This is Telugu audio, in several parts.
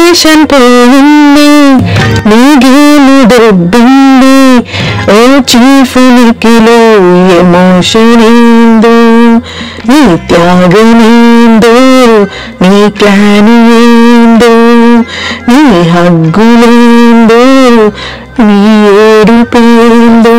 టెన్షన్ పోయింది నీ గేలు దొబ్బింది ఓ చీఫ్ నికిలో ఎమోషన్ ఏందో నీ త్యాగమేందో నీ క్లాన్ ఏందో నీ హగ్గులేందో నీ ఏడుపేందో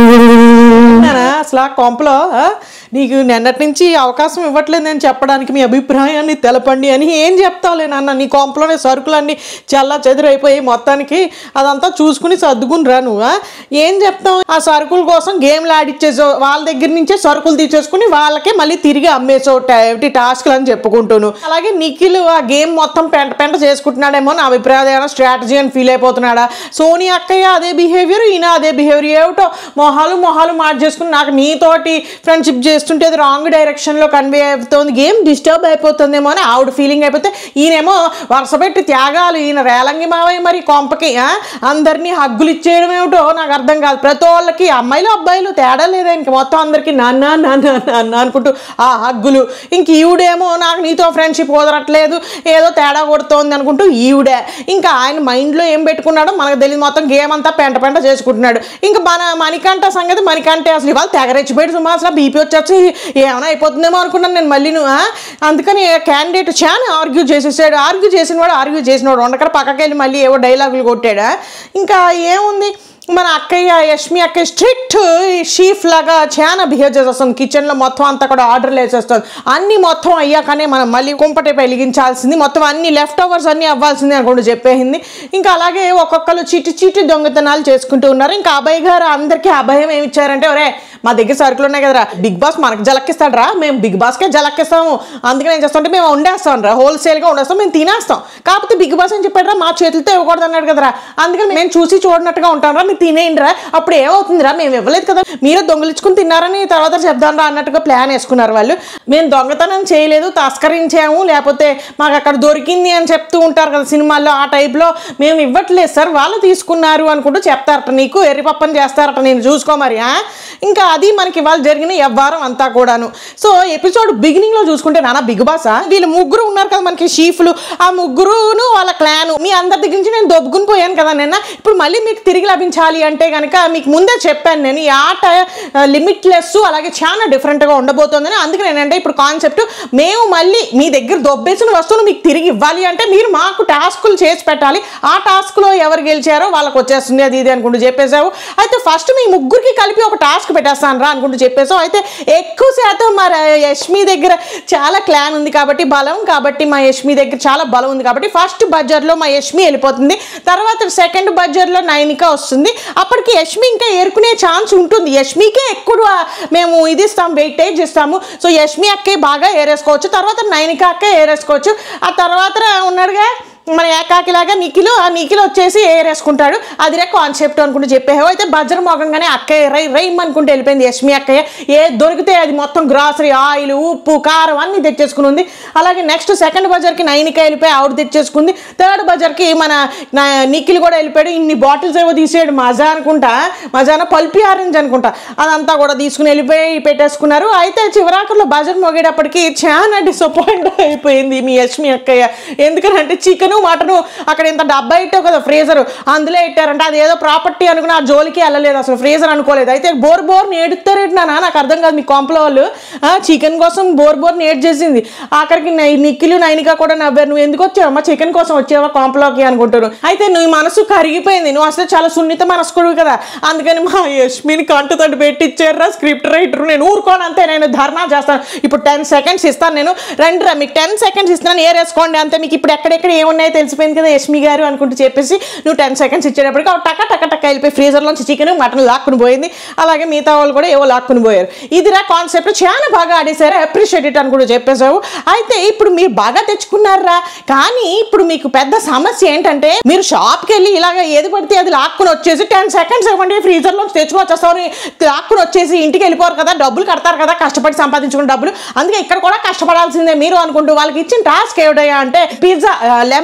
నేనా అసలు ఆ కొంపలో ఆ, నీకు నిన్నటి నుంచి అవకాశం ఇవ్వట్లేదు నేను చెప్పడానికి మీ అభిప్రాయాన్ని తెలపండి అని ఏం చెప్తావులే నాన్న నీ కొంపలోనే సరుకులన్నీ చల్ల చెదిరైపోయి మొత్తానికి అదంతా చూసుకుని సర్దుకుని రా నువ్వు ఆ? ఏం చెప్తావు ఆ సరుకుల కోసం గేమ్లు ఆడిచ్చేసావు వాళ్ళ దగ్గర నుంచే సరుకులు తీసేసుకుని వాళ్ళకే మళ్ళీ తిరిగి అమ్మేసావు టైటి టాస్క్లు అని చెప్పుకుంటాను అలాగే నిఖిల్ ఆ గేమ్ మొత్తం పెంట పెంట చేసుకుంటున్నాడేమో నా అభిప్రాయం స్ట్రాటజీ అని ఫీల్ అయిపోతున్నాడా సోనీ అక్కయ్య అదే బిహేవియర్ ఈయన అదే బిహేవియర్ ఏమిటో మొహాలు మొహాలు మార్చేసుకుని నాకు నీతోటి ఫ్రెండ్షిప్ చేస్తుంటే అది రాంగ్ డైరెక్షన్లో కన్వే అవుతుంది గేమ్ డిస్టర్బ్ అయిపోతుందేమో అని ఆవిడ ఫీలింగ్ అయిపోతే ఈయనేమో వరుస పెట్టి త్యాగాలు ఈయన రేలంగి మావయ్య మరి కొంపకి ఆ? అందరినీ హగ్గులు ఇచ్చేయడం ఏమిటో నాకు అర్థం కాదు ప్రతి వాళ్ళకి అమ్మాయిలు అబ్బాయిలు తేడా లేదా ఇంక మొత్తం అందరికీ నాన్న నాన్న నాన్న అనుకుంటూ ఆ హగ్గులు ఇంక ఈవిడేమో నాకు నీతో ఫ్రెండ్షిప్ కుదరట్లేదు ఏదో తేడా కొడుతోంది అనుకుంటూ ఈవిడే ఇంకా ఆయన మైండ్లో ఏం పెట్టుకున్నాడో మనకు తెలియదు మొత్తం గేమ్ అంతా పెంట పెంట చేసుకుంటున్నాడు ఇంకా మన మణికంఠ సంగతి మణికంఠ అసలు ఇవాళ తెగరెచ్చిపోయాడు సుమా అసలు బీపీ వచ్చేసి ఏమైనా అయిపోతుందేమో అనుకున్నాను నేను మళ్ళీ నువ్వు అందుకని క్యాండిడేట్ చాలా ఆర్గ్యూ చేసేసాడు ఆర్గ్యూ చేసిన వాడు ఆర్గ్యూ చేసినవాడు వండకర పక్కకి వెళ్ళి మళ్ళీ ఏవో డైలాగులు కొట్టాడా ఇంకా ఏముంది మన అక్కయ్య యష్మి అక్కయ్య స్ట్రిక్ట్ షీఫ్ లాగా చాలా బిహేవ్ చేసేస్తుంది కిచెన్లో మొత్తం అంతా కూడా ఆర్డర్లు వేసేస్తుంది అన్ని మొత్తం అయ్యాకనే మనం మళ్ళీ కుంపటే వెలిగించాల్సింది మొత్తం అన్ని లెఫ్ట్ ఓవర్స్ అన్ని అవ్వాల్సింది అనుకుంటూ చెప్పేసింది ఇంకా అలాగే ఒక్కొక్కరు చీటి చీటి దొంగతనాలు చేసుకుంటూ ఉన్నారు ఇంకా అభయ్ గారు అందరికీ అభయం ఏమి ఇచ్చారంటే ఒరే మా దగ్గర సరుకులు ఉన్నాయి కదరా బిగ్ బాస్ మనకి జలక్కిస్తాడరా మేము బిగ్ బాస్కే జలక్కిస్తాము అందుకని ఏం చేస్తాం అంటే మేము వండేస్తాం రా హోల్సేల్గా వండేస్తాం మేము తినేస్తాం కాకపోతే బిగ్ బాస్ అని చెప్పాడు మా చేతులతో ఇవ్వకూడదు అన్నాడు కదరా అందుకని మేము చూసి చూడనట్టుగా ఉంటాం రా మీరు తినేయండి రా అప్పుడు ఏమవుతుందిరా మేము ఇవ్వలేదు కదా మీరే దొంగలించుకుని తిన్నారని తర్వాత చెప్దాం రా అన్నట్టుగా ప్లాన్ వేసుకున్నారు వాళ్ళు మేము దొంగతనం చేయలేదు తస్కరించాము లేకపోతే మాకు అక్కడ దొరికింది అని చెప్తూ ఉంటారు కదా సినిమాల్లో ఆ టైప్లో మేము ఇవ్వట్లేదు సార్ వాళ్ళు తీసుకున్నారు అనుకుంటూ చెప్తారట నీకు ఎర్రిపప్పని చేస్తారట నేను చూసుకో మరి ఆ? ఇంకా అది మనకి ఇవాళ జరిగిన వ్యవహారం అంతా కూడాను సో ఎపిసోడ్ బిగినింగ్ లో చూసుకుంటే నాన్న బిగ్ బాస్ వీళ్ళు ముగ్గురు ఉన్నారు కదా మనకి షీఫ్లు ఆ ముగ్గురును వాళ్ళ క్లాన్ మీ అందరి దగ్గర నుంచి నేను దొబ్బుకుని పోయాను కదా నిన్న ఇప్పుడు మళ్ళీ మీకు తిరిగి లభించాలి అంటే కనుక మీకు ముందే చెప్పాను నేను ఈ ఆట లిమిట్లెస్ అలాగే చాలా డిఫరెంట్గా ఉండబోతోందని అందుకే నేనంటే ఇప్పుడు కాన్సెప్ట్ మేము మళ్ళీ మీ దగ్గర దొబ్బేసిన వస్తువులు మీకు తిరిగి ఇవ్వాలి అంటే మీరు మాకు టాస్కులు చేసి పెట్టాలి ఆ టాస్క్లో ఎవరు గెలిచారో వాళ్ళకి వచ్చేస్తుంది అది ఇది అనుకుంటూ చెప్పేశావు అయితే ఫస్ట్ మీ ముగ్గురికి కలిపి ఒక టాస్క్ పెట్టేస్తాను రా అనుకుంటూ చెప్పేసావు అయితే ఎక్కువ శాతం మరి యష్మి దగ్గర చాలా క్లాన్ ఉంది కాబట్టి బలం కాబట్టి మా యష్మి దగ్గర చాలా బలం ఉంది కాబట్టి ఫస్ట్ బడ్జర్లో మా యష్మి వెళ్ళిపోతుంది తర్వాత సెకండ్ బడ్జర్లో నైనిక వస్తుంది అప్పటికి యష్మి ఇంకా ఏరుకునే ఛాన్స్ ఉంటుంది యష్మికే ఎక్కువ మేము ఇది ఇస్తాం వెయిటేజ్ ఇస్తాము సో యష్మి అక్కే బాగా ఏరేసుకోవచ్చు తర్వాత నైనిక అక్కే ఏరేసుకోవచ్చు ఆ తర్వాత ఉన్నాడుగా మన ఏకాకిలాగా నిఖిలు ఆ నిఖిల్ వచ్చేసి ఏరేసుకుంటాడు అదిరే కాన్సెప్ట్ అనుకుంటూ చెప్పేవో అయితే బజ్ర మోగంగానే అక్కయ్య రై రైమ్ అనుకుంటూ వెళ్ళిపోయింది యష్మి అక్కయ్య ఏ దొరికితే అది మొత్తం గ్రాసరీ ఆయిల్ ఉప్పు కారం అన్ని తెచ్చేసుకుని ఉంది అలాగే నెక్స్ట్ సెకండ్ బజార్కి నైనిక వెళ్ళిపోయి ఆవిడ తెచ్చేసుకుంది థర్డ్ బజార్కి మన నా- నిఖిల్ కూడా వెళ్ళిపోయాడు ఇన్ని బాటిల్స్ ఏవో తీసేయడు మజా అనుకుంటా మజాన పల్పి ఆరెంజ్ అనుకుంటా అదంతా కూడా తీసుకుని వెళ్ళిపోయి పెట్టేసుకున్నారు అయితే చివరాకులో బజార్ మోగేటప్పటికి చాలా డిసప్పాయింట్ అయిపోయింది మీ యష్మి అక్కయ్య ఎందుకంటే చికెన్ మటన్ అక్కడ ఇంత డబ్బా ఇట్టావు కదా ఫ్రీజర్ అందులో ఇట్టారంటే అది ఏదో ప్రాపర్టీ అనుకుని ఆ జోలికి వెళ్ళలేదు అసలు ఫ్రీజర్ అనుకోలేదు అయితే బోర్ బోర్ నేడుతారేంటి నాన్న నాకు అర్థం కాదు మీ కాంప్లో వాళ్ళు చికెన్ కోసం బోర్ బోర్ నేట్ చేసింది ఆఖరికి నై- నిఖిలు నైనిక కూడా నవ్వారు నువ్వు ఎందుకు వచ్చావమ్మా చికెన్ కోసం వచ్చావా కాంప్లోకి అనుకుంటారు అయితే నువ్వు మనసు కరిగిపోయింది నువ్వు అసలు చాలా సున్నిత మనస్కుడు కదా అందుకని మా యష్మిని కంటతోటి పెట్టిచ్చారా స్క్రిప్ట్ రైటర్ నేను ఊరుకోను అంతే నేను ధర్నా చేస్తాను ఇప్పుడు టెన్ సెకండ్స్ ఇస్తాను నేను రండి రా మీకు టెన్ సెకండ్స్ ఇస్తున్నాను ఏరేసుకోండి అంతే మీకు ఇప్పుడు ఎక్కడెక్కడ ఏమున్నాయో తెలిసిపోయింది కదా యష్మి గారు అనుకుంటూ చెప్పేసి నువ్వు టెన్ సెకండ్స్ ఇచ్చేటప్పటికి ఆవిడ టక టక టక వెళ్ళిపోయి ఫ్రీజర్లోంచి చికెన్ మటన్ లాక్కుని పోయింది అలాగే మిగతా వాళ్ళు కూడా ఏవో లాక్కుని పోయారు ఇదిరా కాన్సెప్ట్ చాలా బాగా ఆడేశారు అప్రిషియేట్ ఇట్ అని కూడా చెప్పేశావు అయితే ఇప్పుడు మీరు బాగా తెచ్చుకున్నారా కానీ ఇప్పుడు మీకు పెద్ద సమస్య ఏంటంటే మీరు షాప్కి వెళ్ళి ఇలాగ ఏది పడితే అది లాక్కుని వచ్చేసి టెన్ సెకండ్స్ ఇవ్వండి ఫ్రీజర్లో తెచ్చుకొని వచ్చేస్తామని లాక్కుని వచ్చేసి ఇంటికి వెళ్ళిపోరు కదా డబ్బులు కడతారు కదా కష్టపడి సంపాదించుకున్న డబ్బులు అందుకే ఇక్కడ కూడా కష్టపడాల్సిందే మీరు అనుకుంటూ వాళ్ళకి ఇచ్చిన టాస్క్ ఏమిటయ్యా అంటే పిజ్జా లెమన్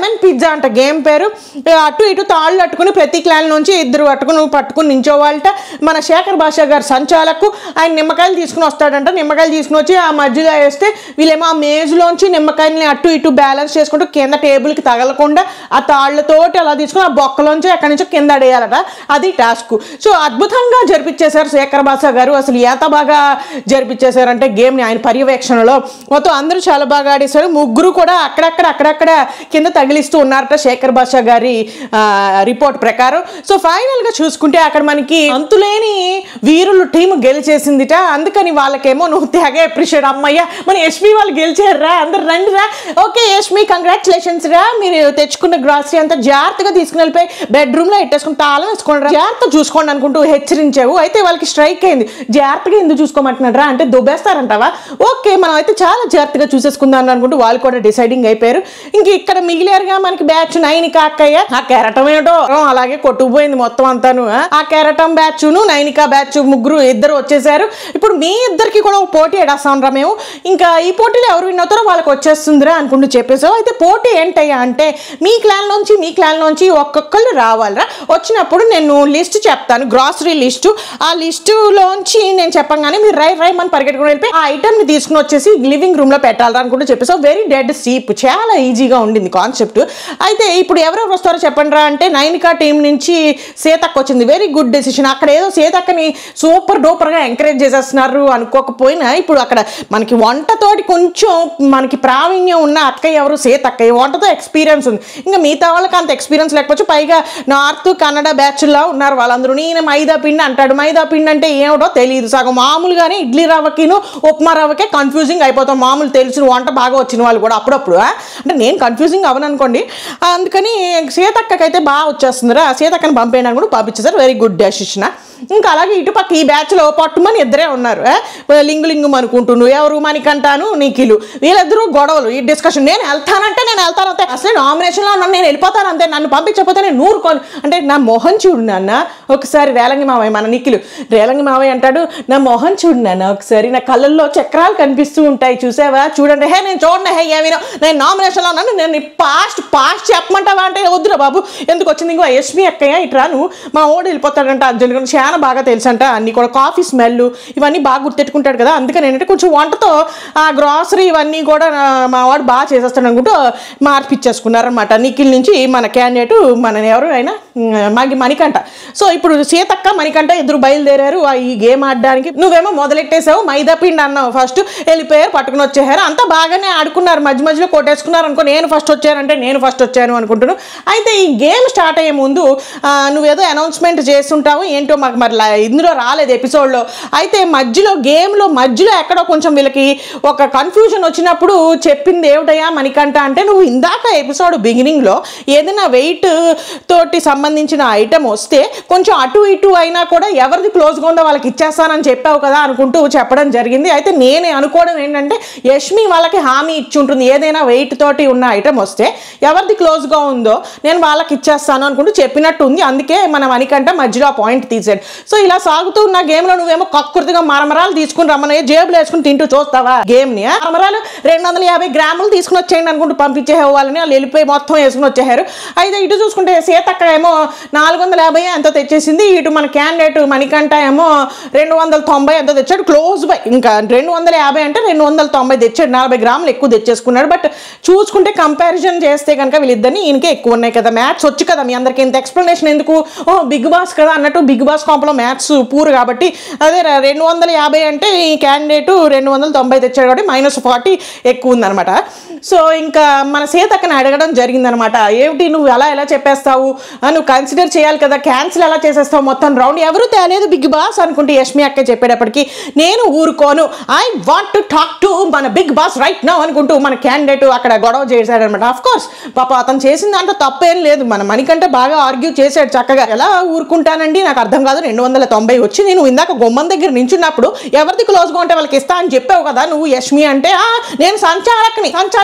లెమన్ పిజ్జా అంట గేమ్ పేరు ఏ, అటు ఇటు తాళ్ళు అట్టుకుని ప్రతి క్లాన్ నుంచి ఇద్దరు అట్టుకుని పట్టుకుని నించోవాలట మన శేఖర్ భాషా గారు సంచాలకు ఆయన నిమ్మకాయలు తీసుకుని వస్తాడంట నిమ్మకాయలు తీసుకుని వచ్చి ఆ మధ్యలో వేస్తే వీళ్ళేమో ఆ మేజులోంచి నిమ్మకాయలని అటు ఇటు బ్యాలెన్స్ చేసుకుంటూ కింద టేబుల్కి తగలకుండా ఆ తాళ్ళతోటి అలా తీసుకుని ఆ బొక్కలోంచి ఎక్కడి నుంచో కింద అడేయాలట అది టాస్క్ సో అద్భుతంగా జరిపించేశారు శేఖర్ భాషా గారు అసలు ఎంత బాగా జరిపించేశారంటే గేమ్ని ఆయన పర్యవేక్షణలో మొత్తం అందరూ చాలా బాగా ఆడేశారు ముగ్గురు కూడా అక్కడక్కడ అక్కడక్కడ కింద తగిలిస్తూ ఉన్నారట శేఖర్ భాషా గారి ఆ, రిపోర్ట్ ప్రకారం సో ఫైనల్గా చూసుకుంటే అక్కడ మనకి అంతులేని వీరులు టీం గెలిచేసిందిట అందుకని వాళ్ళకేమో నువ్వు తెగ అప్రిషియేట్ అమ్మయ్య మన యష్మి వాళ్ళు గెలిచారా అందరు రండి రా ఓకే యష్మి కంగ్రాచులేషన్స్ రా మీరు తెచ్చుకున్న గ్రాసరీ అంతా జాగ్రత్తగా తీసుకుని వెళ్ళిపోయి బెడ్రూమ్ లో పెట్టేసుకుని తాళం వేసుకోండి రా జాగ్రత్త చూసుకోండి అనుకుంటూ హెచ్చరించావు అయితే వాళ్ళకి స్ట్రైక్ అయింది జాగ్రత్తగా ఎందుకు చూసుకోమంటున్నాడు రా అంటే దుబ్బేస్తారంటావా ఓకే మనం అయితే చాలా జాగ్రత్తగా చూసేసుకుందాం అనుకుంటూ వాళ్ళు కూడా డిసైడింగ్ అయిపోయారు ఇంక ఇక్కడ మిగిలారుగా మనకి బ్యాచ్ నైనిక అక్కయ్య ఆ కెరటం ఏమిటో అలాగే కొట్టుకుపోయింది మొత్తం అంతాను ఆ? ఆ కెరటం బ్యాచ్ నైనిక బ్యాచ్ ముగ్గురు ఇద్దరు వచ్చేసారు ఇప్పుడు మీ ఇద్దరికి కూడా ఒక పోటీ ఎడేస్తాం రా మేము ఇంకా ఈ పోటీలో ఎవరు విన్ అవుతారో వాళ్ళకి వచ్చేస్తుందిరా అనుకుంటూ చెప్పేసావు అయితే పోటీ ఏంటయ్యా అంటే మీ క్లాన్ నుంచి మీ క్లాన్ నుంచి ఒక్కొక్కళ్ళు రావాలిరా వచ్చినప్పుడు నేను లిస్ట్ చెప్తాను గ్రాసరీ లిస్టు ఆ లిస్టులోంచి నేను చెప్పంగానే మీరు రై రై మన పరిగెట్టుకుని వెళ్ళిపోయి ఆ ఐటమ్ని తీసుకుని వచ్చేసి లివింగ్ రూమ్లో పెట్టాలి అనుకుంటూ చెప్పేసావు వెరీ డెడ్ సీప్ చాలా ఈజీగా ఉండింది కాన్సెప్ట్ అయితే ఇప్పుడు ఎవరెవరు వస్తారో చెప్పండి రా అంటే నైనికా టీం నుంచి సీతక్క వచ్చింది వెరీ గుడ్ డెసిషన్ అక్కడ ఏదో సీతక్కని సూపర్ డూపర్గా ఎంకరేజ్ చేసేస్తున్నారు అనుకోకపోయినా ఇప్పుడు అక్కడ మనకి వంటతోటి కొంచెం మనకి ప్రావీణ్యం ఉన్న అక్కయ్య ఎవరు సీతక్క ఈ వంటతో ఎక్స్పీరియన్స్ ఉంది ఇంకా మిగతా వాళ్ళకి అంత ఎక్స్పీరియన్స్ లేకపోవచ్చు పైగా నార్త్ కన్నడ బ్యాచ్లా ఉన్నారు వాళ్ళందరూ నేను మైదా పిండి అంటాడు మైదా పిండి అంటే ఏమిటో తెలియదు సగం మామూలుగానే ఇడ్లీ రవ్వకిను ఉప్మా రవ్వకే కన్ఫ్యూజింగ్ అయిపోతాం మామూలు తెలిసిన వంట బాగా వచ్చిన వాళ్ళు కూడా అప్పుడప్పుడు ఆ? అంటే నేను కన్ఫ్యూజింగ్ అవను అనుకోండి అందుకని సీతక్కకైతే బాగా వచ్చేస్తుందిరా సీతక్కని పంపేయడానికి కూడా పంపించేసారు వెరీ గుడ్ డెసిషన్ ఇంకా అలాగే ఇటుపక్క ఈ బ్యాచ్లో పట్టుమని ఇద్దరే ఉన్నారు ఆ? లింగు లింగు అనుకుంటున్నావు ఎవరు మనికంటాను నిఖిలు వీళ్ళిద్దరూ గొడవలు ఈ డిస్కషన్ నేను వెళ్తానంటే నేను వెళ్తాను అంతే అసలు నామినేషన్లో ఉన్నాను నేను వెళ్ళిపోతాను అంతే నన్ను పంపించకపోతే నేను నూరుకోను అంటే నా మొహం చూడు నాన్న ఒకసారి రేలంగి మావయ్య మన నిఖిలు రేలంగి మావయ్య అంటాడు నా మొహం చూడు నాన్న ఒకసారి నా కళ్ళల్లో చక్రాలు కనిపిస్తూ ఉంటాయి చూసావా చూడండి హే నేను చూడండి హే ఏమీనో నేను నామినేషన్లో ఉన్నాను నేను పాస్ట్ పాస్ట్ చెప్పమంటావా అంటే వద్దురా బాబు ఎందుకు వచ్చింది ఇంకో యష్మి అక్కయ్య ఇట్రా నువ్వు మా ఓడి వెళ్ళిపోతాడంట అర్జున్ గురించి చాలా బాగా తెలుసంట అన్ని కూడా కాఫీ స్మెల్ ఇవన్నీ బాగా గుర్తెట్టుకుంటాడు కదా అందుకని ఏంటంటే కొంచెం వంటతో ఆ గ్రాసరీ ఇవన్నీ కూడా నా- మా వాడు బాగా చేసేస్తాడు అనుకుంటూ మార్పిచ్చేసుకున్నారనమాట నిఖిల్ నుంచి మన క్యాండిడేట్ మన ఎవరు అయినా మాకి మణికంట సో ఇప్పుడు సీతక్క మణికంట ఇద్దరు బయలుదేరారు ఆ ఈ గేమ్ ఆడడానికి నువ్వేమో మొదలెట్టేసావు మైదా పిండి అన్నావు ఫస్ట్ వెళ్ళిపోయారు పట్టుకుని వచ్చేసారు అంతా బాగానే ఆడుకున్నారు మధ్య మధ్యలో కొట్టేసుకున్నారు అనుకో నేను ఫస్ట్ వచ్చానంటే నేను ఫస్ట్ వచ్చాను అనుకుంటున్నాను అయితే ఈ గేమ్ స్టార్ట్ అయ్యే ముందు ఆ, నువ్వేదో అనౌన్స్మెంట్ చేస్తుంటావు ఏంటో మాకు మరి లా- ఇందులో రాలేదు ఎపిసోడ్లో అయితే మధ్యలో గేమ్లో మధ్యలో ఎక్కడో కొంచెం వీళ్ళకి ఒక కన్ఫ్యూజన్ వచ్చినప్పుడు చెప్పింది ఏమిటయ్యా మణికంట అంటే నువ్వు ఇందాక ఎపిసోడ్ బిగినింగ్లో ఏదైనా వెయిట్ తోటి సంబంధించిన ఐటమ్ వస్తే కొంచెం అటు ఇటు అయినా కూడా ఎవరిది క్లోజ్గా ఉందో వాళ్ళకి ఇచ్చేస్తానని చెప్పావు కదా అనుకుంటూ చెప్పడం జరిగింది అయితే నేనే అనుకోవడం ఏంటంటే యష్మి వాళ్ళకి హామీ ఇచ్చి ఉంటుంది ఏదైనా వెయిట్ తోటి ఉన్న ఐటమ్ వస్తే ఎవరిది క్లోజ్గా ఉందో నేను వాళ్ళకి ఇచ్చేస్తాను అనుకుంటూ చెప్పినట్టు ఉంది అందుకే మన మణికంట మధ్యలో ఆ పాయింట్ తీసాడు సో ఇలా సాగుతూ ఉన్న గేమ్లో నువ్వేమో కక్కుర్తిగా మరమరాలు తీసుకుని రమ్మని జేబులో వేసుకుని తింటూ చూస్తావా గేమ్ని ఆ? మరమరాలు రెండు వందల యాభై గ్రాములు తీసుకుని వచ్చేయండి అనుకుంటూ పంపించే వాళ్ళని వాళ్ళు వెళ్ళిపోయి మొత్తం వేసుకుని వచ్చేసారు అయితే ఇటు చూసుకుంటే సీతక్క ఏమో నాలుగు వందల యాభై ఎంతో తెచ్చేసింది ఇటు మన క్యాండిడేట్ మణికంఠ ఏమో రెండు వందల తొంభై ఎంతో తెచ్చాడు క్లోజ్ బై ఇంకా రెండు వందల యాభై అంటే రెండు వందల తొంభై తెచ్చాడు నలభై గ్రాములు ఎక్కువ తెచ్చేసుకున్నాడు బట్ చూసుకుంటే కంపారిజన్ చేస్తే కనుక వీళ్ళిద్దరిని ఈయనకే ఎక్కువ ఉన్నాయి కదా మ్యాథ్స్ వచ్చు కదా మీ అందరికీ ఇంత ఎక్స్ప్లెనేషన్ ఎందుకు ఓ బిగ్ బాస్ కదా అన్నట్టు బిగ్ బాస్ కాంప్లో మ్యాథ్స్ పూర్ కాబట్టి అదే ర- రెండు వందల యాభై అంటే ఈ క్యాండిడేట్ రెండు వందల తొంభై తెచ్చాడు కాబట్టి మైనస్ ఫార్టీ ఎక్కువ ఉందన్నమాట సో ఇంకా మన సీతక్కని అడగడం జరిగిందనమాట ఏమిటి నువ్వు ఎలా ఎలా చెప్పేస్తావు ఆ, నువ్వు కన్సిడర్ చేయాలి కదా క్యాన్సిల్ ఎలా చేసేస్తావు మొత్తం రౌండ్ ఎవరు తేలేదు బిగ్ బాస్ అనుకుంటే యష్మి అక్క చెప్పేటప్పటికి నేను ఊరుకోను I want to talk to మన బిగ్ బాస్ రైట్ నౌ అనుకుంటూ మన క్యాండిడేట్ అక్కడ గొడవ చేశాడనమాట ఆఫ్ కోర్స్ పాప అతను చేసిన దాంట్లో తప్పేం లేదు మన మణికంటే బాగా ఆర్గ్యూ చేశాడు చక్కగా ఎలా ఊరుకుంటానండి నాకు అర్థం కాదు రెండు వందల తొంభై వచ్చి నేను ఇందాక గుమ్మం దగ్గర నించున్నప్పుడు ఎవరిది క్లోజ్గా ఉంటే వాళ్ళకి ఇస్తా అని చెప్పావు కదా నువ్వు యష్మి అంటే "ఆ, నేను సంచాలకుని సంచాలకుని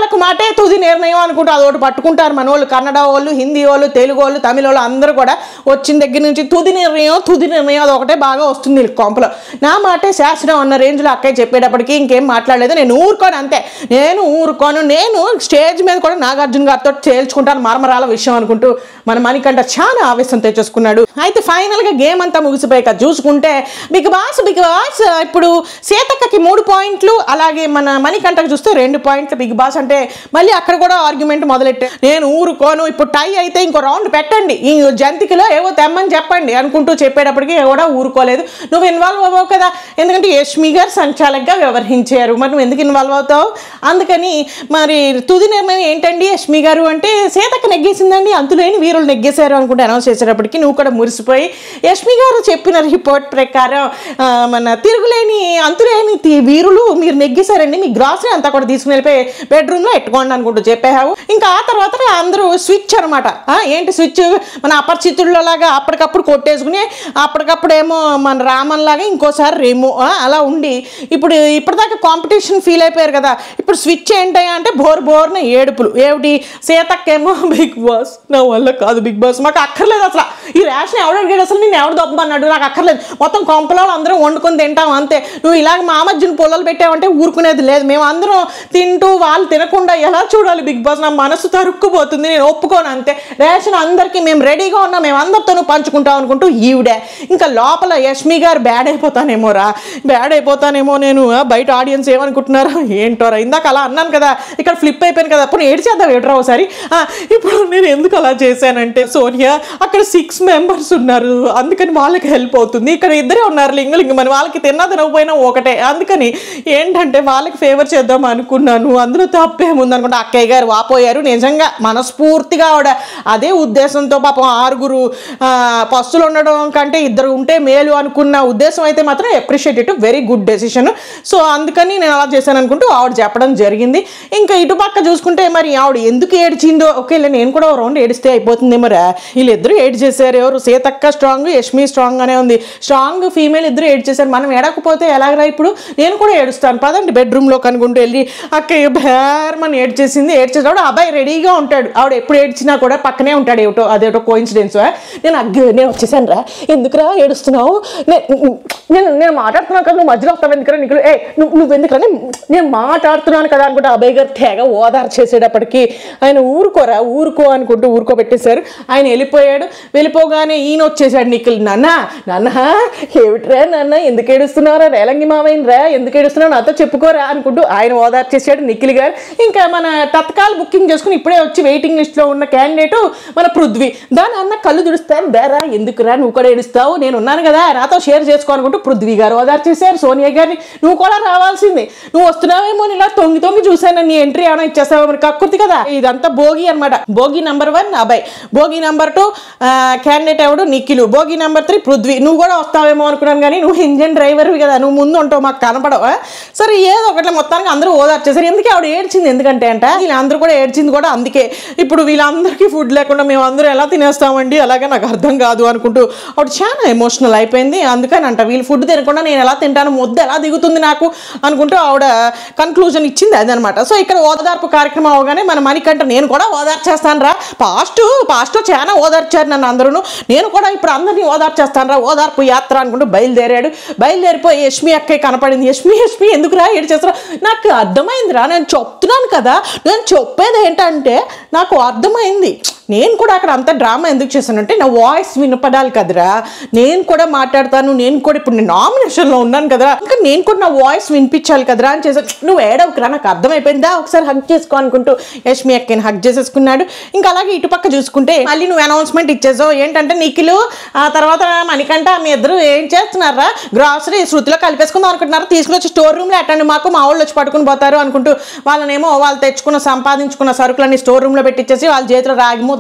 మాటలకు మాటే తుది నిర్ణయం అనుకుంటూ అదొకటి పట్టుకుంటారు మన వాళ్ళు కన్నడ వాళ్ళు హిందీ వాళ్ళు తెలుగు వాళ్ళు తమిళ వాళ్ళు అందరూ కూడా వచ్చిన దగ్గర నుంచి తుది నిర్ణయం తుది నిర్ణయం అది ఒకటే బాగా వస్తుంది వీళ్ళ కొంపలో నా మాటే శాస్త్రం అన్న రేంజ్లో అక్కయ్య చెప్పేటప్పటికి ఇంకేం మాట్లాడలేదు నేను ఊరుకోను అంతే నేను ఊరుకోను నేను స్టేజ్ మీద కూడా నాగార్జున గారితో తేల్చుకుంటాను మరమరాల విషయం అనుకుంటూ మన మణికంఠ చాలా ఆవేశం తెచ్చేసుకున్నాడు అయితే ఫైనల్గా గేమ్ అంతా ముగిసిపోయాక చూసుకుంటే బిగ్ బాస్ బిగ్ బాస్ ఇప్పుడు సీతక్కకి మూడు పాయింట్లు అలాగే మన మణికంఠకు చూస్తే రెండు పాయింట్లు బిగ్ బాస్ అంటే మళ్ళీ అక్కడ కూడా ఆర్గ్యుమెంట్ మొదలెట్టే నేను ఊరుకోను ఇప్పుడు టై అయితే ఇంకో రౌండ్ పెట్టండి ఈ జంతికలో ఏవో తెమ్మని చెప్పండి అనుకుంటూ చెప్పేటప్పటికి కూడా ఊరుకోలేదు నువ్వు ఇన్వాల్వ్ అవ్వవు కదా ఎందుకంటే యష్మి గారు సంచాలకుగా వ్యవహరించారు మరి నువ్వు ఎందుకు ఇన్వాల్వ్ అవుతావు అందుకని మరి తుది నిర్ణయం ఏంటండి యష్మి గారు అంటే సీతక్క నెగ్గేసిందండి అంతులేని వీరులు నెగ్గేశారు అనుకుంటే అనౌన్స్ చేసేటప్పటికి నువ్వు కూడా మురిసిపోయి యష్మి గారు చెప్పిన రిపోర్ట్ ప్రకారం ఆ, మన తిరుగులేని అంతులేని తి- వీరులు మీరు నెగ్గేశారండి మీ గ్రాసరీ అంతా కూడా తీసుకుని వెళ్ళిపోయి బెడ్రూమ్లో ఎట్టుకోండి అనుకుంటూ చెప్పావు ఇంకా ఆ తర్వాత అందరూ స్విచ్ అనమాట ఏంటి స్విచ్ మన అపరిచితుల్లో లాగా అప్పటికప్పుడు కొట్టేసుకుని అప్పటికప్పుడు ఏమో మన రామన్ లాగా ఇంకోసారి రేమో ఆ, అలా ఉండి ఇప్పుడు ఇప్పటిదాకా కాంపిటీషన్ ఫీల్ అయిపోయారు కదా ఇప్పుడు స్విచ్ ఏంటయ్యా అంటే బోర్ బోర్న ఏడుపులు ఏమిటి సీతక్కేమో బిగ్ బాస్ నా వల్ల కాదు బిగ్ బాస్ మాకు అక్కర్లేదు అసలు ఈ రేషన్ ఎవడు అడిగాడు అసలు నేను ఎవడు దొబ్బమన్నాడు నాకు అక్కర్లేదు మొత్తం కొంపలో అందరం వండుకొని తింటాం అంతే నువ్వు ఇలాగ మా మధ్యన పొలాలు పెట్టావంటే ఊరుకునేది లేదు మేము అందరం తింటూ వాళ్ళు తినకుండా ఎలా చూడాలి బిగ్ బాస్ నా మనసు తరుక్కుపోతుంది నేను ఒప్పుకోను అంతే రేషన్ అందరికీ మేము రెడీగా ఉన్నాం మేము అందరితోనూ పంచుకుంటాం అనుకుంటూ ఈవిడే ఇంకా లోపల యష్మి గారు బ్యాడ్ అయిపోతానేమో రా బ్యాడ్ అయిపోతానేమో నేను ఆ, బయట ఆడియన్స్ ఏమనుకుంటున్నారా ఏంటోరా ఇందాక అలా అన్నాను కదా ఇక్కడ ఫ్లిప్ అయిపోయాను కదా అప్పుడు ఏడు చేద్దాం ఏడ్రా ఒకసారి ఆ, ఇప్పుడు నేను ఎందుకు అలా చేశానంటే సోనియా అక్కడ సిక్స్ మెంబర్స్ ఉన్నారు అందుకని వాళ్ళకి హెల్ప్ అవుతుంది ఇక్కడ ఇద్దరే ఉన్నారు లింగలింగ మన వాళ్ళకి తిన్నా తినకపోయినా ఒకటే అందుకని ఏంటంటే వాళ్ళకి ఫేవర్ చేద్దాం అనుకున్నాను అందులో తప్పేముంది అనుకుంటే అక్కయ్య గారు వాపోయారు నిజంగా మనస్ఫూర్తిగా ఆవిడ అదే ఉద్దేశంతో పాపం ఆరుగురు ఆ, పస్తులు ఉండడం కంటే ఇద్దరు ఉంటే మేలు అనుకున్న ఉద్దేశం అయితే మాత్రం appreciate it very good decision so అందుకని నేను అలా చేశాను అనుకుంటూ ఆవిడ చెప్పడం జరిగింది ఇంకా ఇటు పక్క చూసుకుంటే మరి ఆవిడ ఎందుకు ఏడ్చిందో ఓకే నేను కూడా ఓ రౌండ్ ఏడిస్తే అయిపోతుంది మరి వీళ్ళిద్దరూ ఏడ్ చేశారు ఎవరు సీతక్క స్ట్రాంగ్ యష్మి స్ట్రాంగ్ అనే ఉంది స్ట్రాంగ్ ఫీమేల్ ఇద్దరు ఏడ్ చేశారు మనం ఏడకపోతే ఎలాగరా ఇప్పుడు నేను కూడా ఏడుస్తాను పదండి బెడ్రూమ్లో కనుకుంటూ వెళ్ళి అక్క భేర్మని ఏడ్ చేసింది ఏడ్ చేసినప్పుడు అబ్బాయి రెడీగా ఉంటాడు ఆవిడ ఎప్పుడు ఏడ్చినా కూడా పక్కనే ఉంటాడు ఏమిటో అదేటో కోయిన్సిడెన్స్ నేను అగ్గు నేను వచ్చేసాను రా ఎందుకురా ఏడుస్తున్నావు నే- నేను నేను మాట్లాడుతున్నాను కదా నువ్వు మధ్యలో వస్తావు ఎందుకురా నీకు ఏ నువ్వు నువ్వు ఎందుకురా నేను- నేను మాట్లాడుతున్నాను కదా అనుకుంటే అబ్బాయి గారు తెగ ఓదార్ చేసేటప్పటికి ఆయన ఊరుకోరా ఊరుకో అనుకుంటూ ఊరుకోబెట్టేశారు ఆయన వెళ్ళిపోయాడు వెళ్ళిపోగానే ఈయన వచ్చేసాడు నిఖిల్ నాన్న నాన్న ఏమిట్రా నాన్న ఎందుకు ఏడుస్తున్నారా రేలంగి మావయ్య రా ఎందుకు ఏడుస్తున్నావు నాతో చెప్పుకోరా అనుకుంటూ ఆయన ఓదార్ చేశాడు నిఖిల్ గారు ఇంకా మన తత్కాల్ బుకింగ్ చేసుకుని ఇప్పుడే వచ్చి వెయిటింగ్ లిస్ట్లో ఉన్న క్యాండిడేట్ మన పృథ్వీ దాని అన్న కళ్ళు తుడుస్తాను బేరా ఎందుకురా నువ్వు కూడా ఏడుస్తావు నేను ఉన్నాను కదా నాతో షేర్ చేసుకో అనుకుంటూ పృథ్వీ గారు ఓదార్ చేశారు సోనియా గారిని నువ్వు కూడా రావాల్సింది నువ్వు వస్తున్నావేమో అని ఇలా తొంగి తొంగి చూశాను నీ ఎంట్రీ ఏమైనా ఇచ్చేస్తావా మరి కక్కుర్తి కదా ఇదంతా భోగి అనమాట భోగి నంబర్ వన్ అబ్బాయి భోగి నంబర్ టూ క్యాండిడేట్ ఎవడు నిఖిలు భోగి నెంబర్ త్రీ పృథ్వీ నువ్వు కూడా వస్తావేమో అనుకున్నాను కానీ నువ్వు ఇంజన్ డ్రైవర్వి కదా నువ్వు ముందు ఉంటావు మాకు కనపడవు ఆ? సరే ఏదో ఒకటి మొత్తానికి అందరూ ఓదార్చేసారు ఎందుకే ఆవిడ ఏడ్చింది ఎందుకంటే అంట వీళ్ళందరూ కూడా ఏడ్చింది కూడా అందుకే ఇప్పుడు వీళ్ళందరికీ ఫుడ్ లేకుండా మేము అందరూ ఎలా తినేస్తామండి అలాగే నాకు అర్థం కాదు అనుకుంటూ ఆవిడ చాలా ఎమోషనల్ అయిపోయింది అందుకని అంట వీళ్ళు ఫుడ్ తినకుండా నేను ఎలా తింటాను ముద్ద ఎలా దిగుతుంది నాకు అనుకుంటూ ఆవిడ కన్క్లూజన్ ఇచ్చింది అదనమాట సో ఇక్కడ ఓదార్పు కార్యక్రమం అవగానే మన మణికంట నేను కూడా ఓదార్చేస్తాను రా పాస్ట్ పాస్ట్ చాలా ఓదార్చారు నన్ను అందరూ నేను కూడా ఇప్పుడు అందరినీ ఓదార్చేస్తాను రా ఓదార్పు యాత్ర అనుకుంటూ బయలుదేరాడు బయలుదేరిపోయి యష్మి అక్కే కనపడింది యష్మి యష్మి ఎందుకు రా ఏడు చేస్తారా నాకు అర్థమైందిరా నేను చెప్తున్నాను కదా నేను చెప్పేది ఏంటంటే నాకు అర్థమైంది నేను కూడా అక్కడ అంత డ్రామా ఎందుకు చేశానంటే నా వాయిస్ వినపడాలి కదరా నేను కూడా మాట్లాడతాను నేను కూడా ఇప్పుడు నేను నామినేషన్లో ఉన్నాను కదరా ఇంకా నేను కూడా నా వాయిస్ వినిపించాలి కదరా అని చేశాను నువ్వు ఏడవకురా నాకు అర్థమైపోయిందా ఒకసారి హగ్ చేసుకో అనుకుంటూ యష్మి అక్కని హగ్ చేసేసుకున్నాడు ఇంకా అలాగే ఇటుపక్క చూసుకుంటే మళ్ళీ నువ్వు అనౌన్స్మెంట్ ఇచ్చేసావు ఏంటంటే నిఖిలు ఆ తర్వాత మణికంట మీ ఇద్దరు ఏం చేస్తున్నారా గ్రాసరీ శృతిలో కలిపేసుకుందాం అనుకుంటున్నారు తీసుకుని వచ్చి స్టోర్ రూమ్లో అట్టండి మాకు మా వాళ్ళు వచ్చి పట్టుకుని పోతారు అనుకుంటూ వాళ్ళనేమో వాళ్ళు తెచ్చుకున్న సంపాదించుకున్న సరుకులన్నీ స్టోర్ రూమ్లో పెట్టించేసి వాళ్ళ చేతిలో రాగి ముద్ద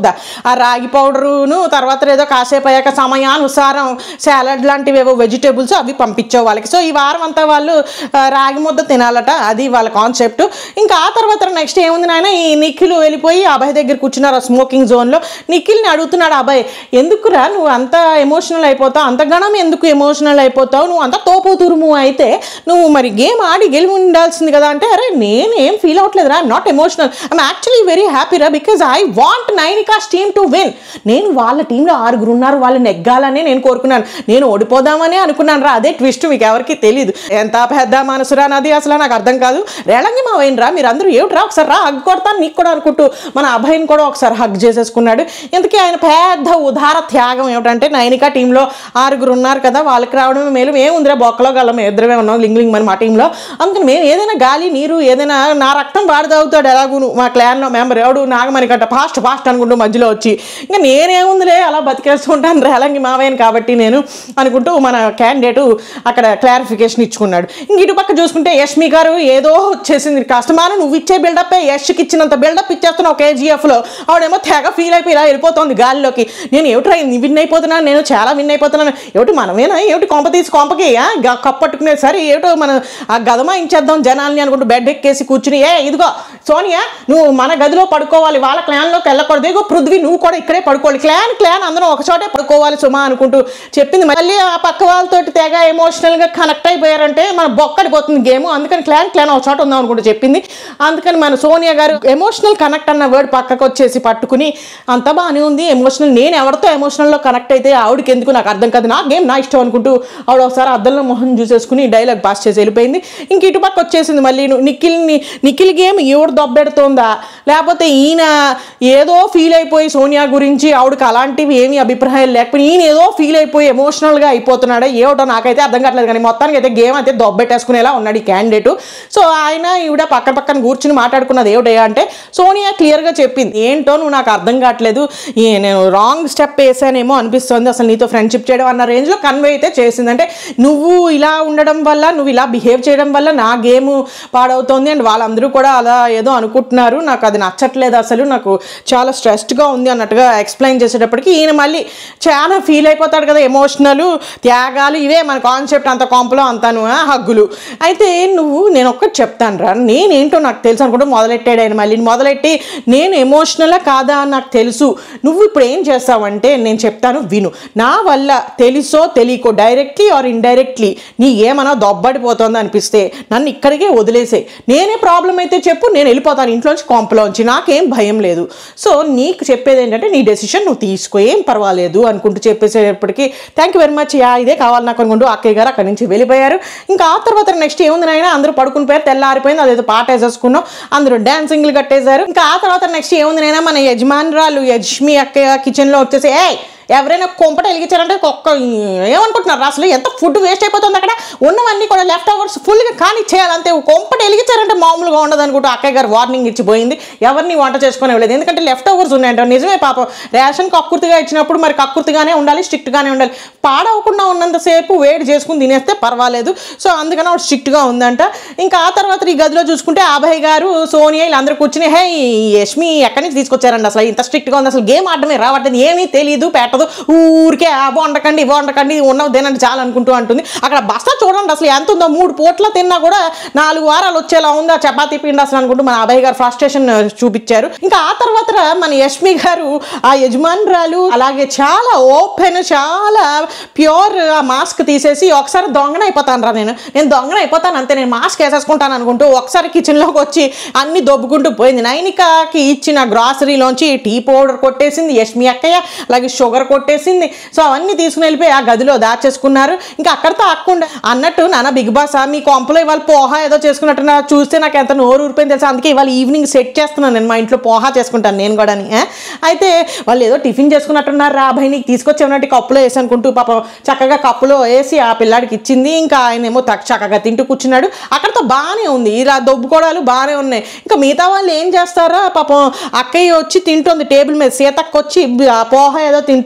ముద్ద ఆ రాగి పౌడరును తర్వాత ఏదో కాసేపు అయ్యాక సమయానుసారం సాలడ్ లాంటివి ఏవో వెజిటేబుల్స్ అవి పంపించావు వాళ్ళకి సో ఈ వారం అంతా వాళ్ళు ఆ, రాగి ముద్ద తినాలట అది వాళ్ళ కాన్సెప్ట్ ఇంకా ఆ తర్వాత నెక్స్ట్ ఏముంది నాయన ఈ నిఖిల్ వెళ్ళిపోయి అభయ్ దగ్గర కూర్చున్నారు ఆ స్మోకింగ్ జోన్లో నిఖిల్ని అడుగుతున్నాడు అభయ్ ఎందుకురా నువ్వు అంత ఎమోషనల్ అయిపోతావు అంత గణం ఎందుకు ఎమోషనల్ అయిపోతావు నువ్వు అంత తోపు తురుము అయితే నువ్వు మరి గేమ్ ఆడి గెలిచి ఉండాల్సింది కదా అంటే అరే నేనేం ఫీల్ అవ్వట్లేదురా not emotional I'm actually very హ్యాపీరా because I want Nainika's team to win నేను వాళ్ళ టీంలో ఆరుగురు ఉన్నారు వాళ్ళు నెగ్గాలని నేను కోరుకున్నాను నేను ఓడిపోదామని అనుకున్నాను రా అదే ట్విస్ట్ మీకు ఎవరికి తెలియదు ఎంత పెద్ద మనసురా నాది అసలు నాకు అర్థం కాదు రేళంగి మా రా మీరు అందరూ ఏమిట్రా ఒకసారి రా హగ్ కొడతాను నీకు కూడా అనుకుంటూ మన అభయని కూడా ఒకసారి హగ్ చేసేసుకున్నాడు ఇంతకీ ఆయన పెద్ద ఉదార త్యాగం ఏమిటంటే నైనికా టీంలో ఆరుగురు ఉన్నారు కదా వాళ్ళకి రావడమే మేలు ఏముందిరా బొక్కలో గల్లం ఇద్దరమే ఉన్నాం లింగ్ లింగ్ మన మా టీంలో అందుకని మేము ఏదైనా గాలి నీరు ఏదైనా నా రక్తం వాడు తాగుతాడు ఎలాగూ మా క్లాన్లో మెంబర్ ఎవడు నాగమణి కట్ట ఫాస్ట్ ఫాస్ట్ అనుకుంటూ మధ్యలో వచ్చి ఇంకా నేనేముందిలే అలా బతికేస్తూ ఉంటాను రేలంగి మావయ్యని కాబట్టి నేను అనుకుంటూ మన క్యాండిడేట్ అక్కడ క్లారిఫికేషన్ ఇచ్చుకున్నాడు ఇంక ఇటు పక్క చూసుకుంటే యష్మి గారు ఏదో వచ్చేసింది కస్టమర్ నువ్వు ఇచ్చే బిల్డప్ యష్కి ఇచ్చినంత బిల్డప్ ఇచ్చేస్తున్నావు కేజీఎఫ్లో ఆవిడేమో తెగ ఫీల్ అయిపోయి ఇలా వెళ్ళిపోతుంది గాలిలోకి నేను ఏమిట్రా విన్ అయిపోతున్నాను నేను చాలా విన్ అయిపోతున్నాను ఏమిటి మనమేనా ఏమిటి కొంప తీసి కొంపకి ఆ, గ- కప్పట్టుకునే సరే ఏమిటో మనం ఆ గదమా ఇంచేద్దాం జనాల్ని అనుకుంటూ బెడ్ ఎక్కేసి కూర్చుని ఏ ఇదిగో సోనియా నువ్వు మన గదిలో పడుకోవాలి వాళ్ళ క్లాన్లోకి వెళ్ళకూడదు ఇగో పృథ్వీ నువ్వు కూడా ఇక్కడే పడుకోవాలి క్లాన్ క్లాన్ అందరం ఒక చోటే పడుకోవాలి సుమా అనుకుంటూ చెప్పింది మళ్ళీ ఆ పక్క వాళ్ళతోటి తెగ ఎమోషనల్గా కనెక్ట్ అయిపోయారంటే మన బొక్కడిపోతుంది గేమ్ అందుకని క్లాన్ క్లాన్ ఒక చోట ఉందాం అనుకుంటూ చెప్పింది అందుకని మన సోనియా గారు ఎమోషనల్ కనెక్ట్ అన్న వర్డ్ పక్కకు వచ్చేసి పట్టుకుని అంత బాగానే ఉంది ఎమోషనల్ నేను ఎవరితో ఎమోషనల్లో కనెక్ట్ అయితే ఆవిడకి ఎందుకు నాకు అర్థం కాదు నా గేమ్ నా ఇష్టం అనుకుంటూ ఆవిడ ఒకసారి అద్దంలో మొహం చూసేసుకుని డైలాగ్ పాస్ చేసి వెళ్ళిపోయింది ఇంక ఇటు పక్క వచ్చేసింది మళ్ళీ ను- నిఖిల్ని నిఖిల్ గేమ్ ఈవిడ దొబ్బెడుతోందా లేకపోతే ఈయన ఏదో ఫీల్ అయిపోయి సోనియా గురించి ఆవిడకి అలాంటివి ఏమీ అభిప్రాయాలు లేకపోతే ఈయన ఏదో ఫీల్ అయిపోయి ఎమోషనల్గా అయిపోతున్నాడా ఏమిటో నాకైతే అర్థం కావట్లేదు కానీ మొత్తానికి అయితే గేమ్ అయితే దొబ్బెట్టేసుకునేలా ఉన్నాడు ఈ క్యాండిడేట్ సో ఆయన ఈవిడ పక్క పక్కన కూర్చుని మాట్లాడుకున్నది ఏమిటయ్యా అంటే సోనియా క్లియర్గా చెప్పింది ఏంటో నువ్వు నాకు అర్థం కావట్లేదు ఈ నేను రాంగ్ స్టెప్ వేసానేమో అనిపిస్తుంది అసలు నీతో ఫ్రెండ్షిప్ చేయడం అన్న రేంజ్లో కన్వే అయితే చేసింది అంటే నువ్వు ఇలా ఉండడం వల్ల నువ్వు ఇలా బిహేవ్ చేయడం వల్ల నా గేమ్ పాడవుతోంది అండ్ వాళ్ళందరూ కూడా అలా ఏదో అనుకుంటున్నారు నాకు అది నచ్చట్లేదు అసలు నాకు చాలా స్ట్రెస్డ్గా ఉంది అన్నట్టుగా ఎక్స్ప్లెయిన్ చేసేటప్పటికి ఈయన మళ్ళీ చాలా ఫీల్ అయిపోతాడు కదా ఎమోషనల్ త్యాగాలు ఇవే మన కాన్సెప్ట్ అంత కాంపులో అంతాను ఆ, హగ్గులు అయితే నువ్వు నేను ఒక్కటి చెప్తాను రా నేనేంటో నాకు తెలుసు అనుకుంటూ మొదలెట్టాడు ఆయన మళ్ళీ మొదలెట్టి నేను ఎమోషనలా కాదా అని నాకు తెలుసు నువ్వు ఇప్పుడు ఏం చేస్తావంటే నేను చెప్తాను విను నా వల్ల తెలుసో తెలియకో డైరెక్ట్లీ ఆర్ ఇండైరెక్ట్లీ నీ ఏమన్నా దొబ్బడిపోతుంది అనిపిస్తే నన్ను ఇక్కడికే వదిలేసే నేనే ప్రాబ్లం అయితే చెప్పు నేను వెళ్ళిపోతాను ఇంట్లోంచి కొంపలోంచి నాకేం భయం లేదు సో నీకు చెప్పేది ఏంటంటే నీ డెసిషన్ నువ్వు తీసుకో ఏం పర్వాలేదు అనుకుంటూ చెప్పేసేటప్పటికి thank you very much yeah ఇదే కావాలి నాకు అనుకుంటూ అక్కయ్య గారు అక్కడి నుంచి వెళ్ళిపోయారు ఇంకా ఆ తర్వాత నెక్స్ట్ ఏముంది నాయన అందరూ పడుకుని పోయారు తెల్లారిపోయింది అదేదో పాట వేసేసుకున్నాం అందరూ డాన్సింగ్లు కట్టేశారు ఇంకా ఆ తర్వాత నెక్స్ట్ ఏముంది నైనా మన యజమానురాలు యజ్మి అక్కయ్య కిచెన్లో వచ్చేసి ఏ ఎవరైనా కొంపట వెలిగించారంటే ఒక్క ఏమనుకుంటున్నారు అసలు ఎంత ఫుడ్ వేస్ట్ అయిపోతుంది అక్కడ ఉన్నవన్నీ కూడా లెఫ్ట్ ఓవర్స్ ఫుల్గా కానీ చేయాలంతే కొంపట వెలిగించారంటే మామూలుగా ఉండదు అనుకుంటూ అక్కయ్య గారు వార్నింగ్ ఇచ్చిపోయింది ఎవరిని వంట చేసుకొని ఇవ్వలేదు ఎందుకంటే లెఫ్ట్ ఓవర్స్ ఉన్నాయంట నిజమే పాపం రేషన్ కక్కుర్తిగా ఇచ్చినప్పుడు మరి కక్కుర్తిగానే ఉండాలి స్ట్రిక్ట్గానే ఉండాలి పాడవకుండా ఉన్నంతసేపు వేడి చేసుకుని తినేస్తే పర్వాలేదు సో అందుకని ఆవిడ స్ట్రిక్ట్గా ఉందంట ఇంకా ఆ తర్వాత ఈ గదిలో చూసుకుంటే అభయ్ గారు సోనియా వీళ్ళందరూ కూర్చుని హే ఈ యష్మి ఎక్కడి నుంచి తీసుకొచ్చారండి అసలు ఇంత స్ట్రిక్ట్గా ఉంది అసలు గేమ్ ఆడమే రావట్లేదు ఏమీ తెలియదు పెట్టదు ఊరికే అవ్వ వండకండి ఇవ్వ వండకండి ఉన్నవి తినండి చాలా అనుకుంటూ అంటుంది అక్కడ బస్తా చూడండి అసలు ఎంత ఉందో మూడు పూట్ల తిన్నా కూడా నాలుగు వారాలు వచ్చేలా ఉందా చపాతీ పిండి అసలు అనుకుంటూ మన అభయ్ గారు ఫ్రస్ట్రేషన్ చూపించారు ఇంకా ఆ తర్వాత మన యష్మి గారు ఆ యజమానురాలు అలాగే చాలా ఓపెన్ చాలా ప్యూర్ ఆ మాస్క్ తీసేసి ఒకసారి దొంగన అయిపోతాను రా నేను నేను దొంగన అయిపోతాను అంతే నేను మాస్క్ వేసేసుకుంటాను అనుకుంటూ ఒకసారి కిచెన్లోకి వచ్చి అన్ని దొబ్బుకుంటూ పోయింది నైనికాకి ఇచ్చిన గ్రాసరీలోంచి టీ పౌడర్ కొట్టేసింది యష్మి అక్కయ్య అలాగే షుగర్ కొట్టేసింది సో అవన్నీ తీసుకుని వెళ్ళిపోయి ఆ గదిలో దాచేసుకున్నారు ఇంకా అక్కడితో ఆకుండా అన్నట్టు నాన్న బిగ్ బాస్ మీ కొంపలో ఇవాళ పోహా ఏదో చేసుకున్నట్టు నా చూస్తే నాకు ఎంత నోరు ఊరిపోయింది తెలుసా అందుకే ఇవాళ ఈవినింగ్ సెట్ చేస్తున్నాను నేను మా ఇంట్లో పోహా చేసుకుంటాను నేను కూడా అయితే వాళ్ళు ఏదో టిఫిన్ చేసుకున్నట్టున్నారు రా అబ్బాయి నీకు తీసుకొచ్చేమన్నట్టు కప్పులో వేసి అనుకుంటూ పాపం చక్కగా కప్పులో వేసి ఆ పిల్లాడికి ఇచ్చింది ఇంకా ఆయన ఏమో తక్ చక్కగా తింటూ కూర్చున్నాడు అక్కడతో బాగానే ఉంది ఇలా దొబ్బుకోవడాలు బాగానే ఉన్నాయి ఇంకా మిగతా వాళ్ళు ఏం చేస్తారా పాపం అక్కయ్య వచ్చి తింటుంది టేబుల్ మీద సీతక్క వచ్చి ఆ పోహ ఏదో తింటోంది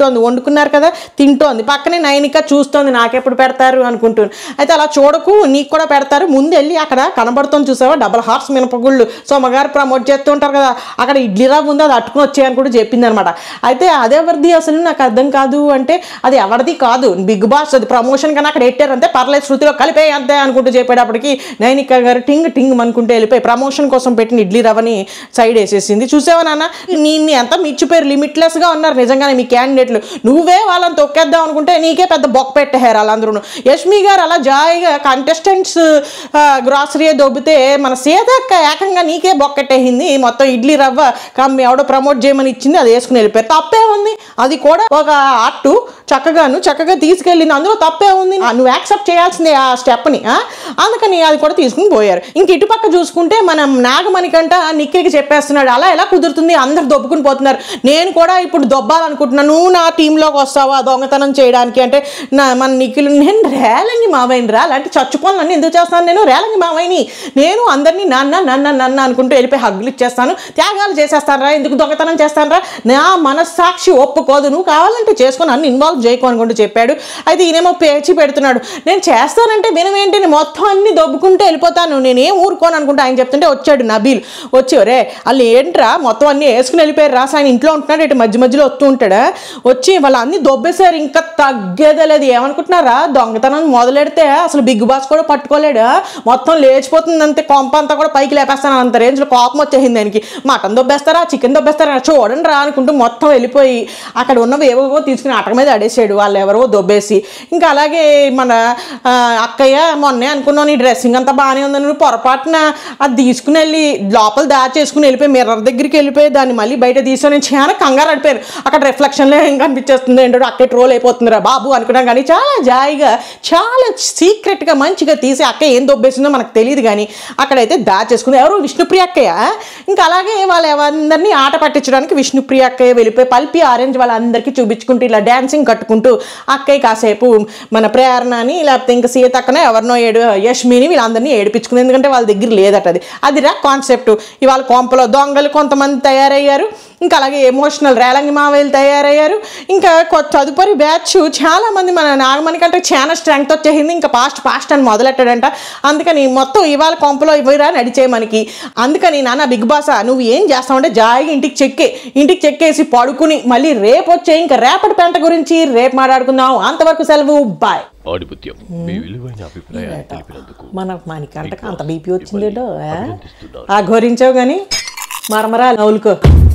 తింటోంది వండుకున్నారు కదా తింటోంది పక్కనే నైనిక చూస్తోంది నాకెప్పుడు పెడతారు అనుకుంటుంది అయితే అలా చూడకు నీకు కూడా పెడతారు ముందు వెళ్ళి అక్కడ కనబడుతుంది చూసావా డబల్ హార్స్ మినపగుళ్ళు సోమగారు ప్రమోట్ చేస్తూ ఉంటారు కదా అక్కడ ఇడ్లీ రవ్వ ఉంది అది అట్టుకుని వచ్చాయని కూడా చెప్పింది అనమాట అయితే అదెవరిది అసలు నాకు అర్థం కాదు అంటే అది ఎవరిది కాదు బిగ్ బాస్ అది ప్రమోషన్ కన్నా అక్కడ ఎట్టారంతే పర్లేదు శృతిలో కలిపే అంతే అనుకుంటూ చెప్పేటప్పటికి నైనిక గారు టింగ్ టింగ్ అనుకుంటే వెళ్ళిపోయి ప్రమోషన్ కోసం పెట్టిన ఇడ్లీ రవ్వని సైడ్ వేసేసింది చూసావా నాన్న నిన్ను ఎంత మిచ్చిపోయారు లిమిట్లెస్గా ఉన్నారు నిజంగానే మీ క్యాండిడేట్లు నువ్వే వాళ్ళని తొక్కేద్దాం అనుకుంటే నీకే పెద్ద బొక్క పెట్టేశారు వాళ్ళందరూ యష్మి గారు అలా జాయిగా కంటెస్టెంట్స్ గ్రాసరీ దొబ్బితే మన సీతక్క ఏకంగా నీకే బొక్కెట్టేసింది మొత్తం ఇడ్లీ రవ్వ కమ్మి ఎవడో ప్రమోట్ చేయమని ఇచ్చింది అది వేసుకుని వెళ్ళిపోయారు తప్పే ఉంది అది కూడా ఒక ఆర్టు చక్కగాను చక్కగా తీసుకెళ్ళింది అందులో తప్పే ఉంది ఆ, నువ్వు యాక్సెప్ట్ చేయాల్సిందే ఆ స్టెప్ని అందుకని అది కూడా తీసుకుని పోయారు ఇంక ఇటుపక్క చూసుకుంటే మనం నాగమణి కంట నిక్కికి చెప్పేస్తున్నాడు అలా ఎలా కుదురుతుంది అందరు దొబ్బుకుని పోతున్నారు నేను కూడా ఇప్పుడు దొబ్బాలనుకుంటున్నాను నువ్వు నా టీంలోకి వస్తావా దొంగతనం చేయడానికి అంటే నా మన నిఖిల్ నేను రేలంగి మావైని రా అలాంటి చచ్చు పనులన్నీ ఎందుకు చేస్తాను నేను రేలంగి మావైని నేను అందరినీ నాన్న నాన్న నాన్న అనుకుంటూ వెళ్ళిపోయి హగ్గులు ఇచ్చేస్తాను త్యాగాలు చేసేస్తాను రా ఎందుకు దొంగతనం చేస్తాను రా నా మనస్సాక్షి ఒప్పుకోదు నువ్వు కావాలంటే చేసుకొని అన్ని ఇన్వాల్వ్ చేయకు అనుకుంటూ చెప్పాడు అయితే ఈయనేమో పేచి పెడుతున్నాడు నేను చేస్తానంటే వినమేంటి నేను మొత్తం అన్ని దొబ్బుకుంటూ వెళ్ళిపోతాను నేనేం ఊరుకోను అనుకుంటే ఆయన చెప్తుంటే వచ్చాడు నబీల్ వచ్చి ఒరే వాళ్ళు ఏంట్రా మొత్తం అన్ని వేసుకుని వెళ్ళిపోయారు రాసి ఆయన ఇంట్లో ఉంటున్నాడు ఇటు మధ్య మధ్యలో వస్తూ ఉంటాడా వచ్చి వాళ్ళు అన్ని దొబ్బేశారు ఇంకా తగ్గేదే లేదు ఏమనుకుంటున్నారా దొంగతనం మొదలెడితే అసలు బిగ్ బాస్ కూడా పట్టుకోలేడు మొత్తం లేచిపోతుంది అంతే కొంప అంతా కూడా పైకి లేపేస్తాను అంత రేంజ్లో కోపం వచ్చేసింది దానికి మటన్ దొబ్బేస్తారా చికెన్ దొబ్బేస్తారా చూడండి రా అనుకుంటూ మొత్తం వెళ్ళిపోయి అక్కడ ఉన్నవి ఏవో తీసుకుని అటక మీద అడేసాడు వాళ్ళు ఎవరో దొబ్బేసి ఇంకా అలాగే మన ఆ, అక్కయ్య మొన్నే అనుకున్నాను ఈ డ్రెస్సింగ్ అంతా బాగానే ఉందని నువ్వు పొరపాటున అది తీసుకుని వెళ్ళి లోపల దాచేసుకుని వెళ్ళిపోయి మిర్రర్ దగ్గరికి వెళ్ళిపోయి దాన్ని మళ్ళీ బయట తీసుకొని నేను చాలా కంగారు అడిపోయాను అక్కడ రిఫ్లెక్షన్లో ఏం కనిపించేస్తుంది ఏంటో అక్కడ ట్రోల్ అయిపోతుందిరా బాబు అనుకున్నాం కానీ చాలా జాయిగా చాలా సీక్రెట్గా మంచిగా తీసి అక్క ఏం దొబ్బేసిందో మనకు తెలియదు కానీ అక్కడైతే దాచేసుకుంది ఎవరు విష్ణుప్రియ అక్కయ్య ఇంకా అలాగే వాళ్ళు ఎవరందరినీ ఆట పట్టించడానికి విష్ణుప్రియ అక్కయ్య వెళ్ళిపోయి పల్పి ఆరెంజ్ వాళ్ళందరికీ చూపించుకుంటూ ఇలా డ్యాన్సింగ్ కట్టుకుంటూ అక్కయ్య కాసేపు మన ప్రేరణని లేకపోతే ఇంకా సీతక్కన ఎవరినో ఏడు యష్మిని వీళ్ళందరినీ ఏడిపించుకుంది ఎందుకంటే వాళ్ళ దగ్గర లేదట అది అది రా కాన్సెప్ట్ ఇవాళ కొంపలో దొంగలు కొంతమంది తయారయ్యారు ఇంకా అలాగే ఎమోషనల్ రేలంగి మావేలు తయారయ్యారు ఇంకా కొత్త తదుపరి బ్యాచ్ చాలా మంది మన నాగమణి కంటే చాలా స్ట్రెంగ్త్ వచ్చేసింది ఇంకా పాస్ట్ పాస్ట్ అని మొదలెట్టాడంట అందుకని మొత్తం ఇవాళ కొంపలో ఇవ్వరా నడిచే మనకి అందుకని నాన్న బిగ్ బాస్ నువ్వు ఏం చేస్తావంటే జాయిగా ఇంటికి చెక్కే ఇంటికి చెక్కేసి పడుకుని మళ్ళీ రేపు వచ్చే ఇంకా రేపటి పెంట గురించి రేపు మాట్లాడుకుందాం అంతవరకు సెలవు బాయ్ ఆడిపుత్యం మీ విలువైన అభిప్రాయాన్ని తెలిపినందుకు మన మనకంటకు అంత బీపీ వచ్చిందేటో ఆ ఘోరించావు కానీ మరమరా నవ్వులుకో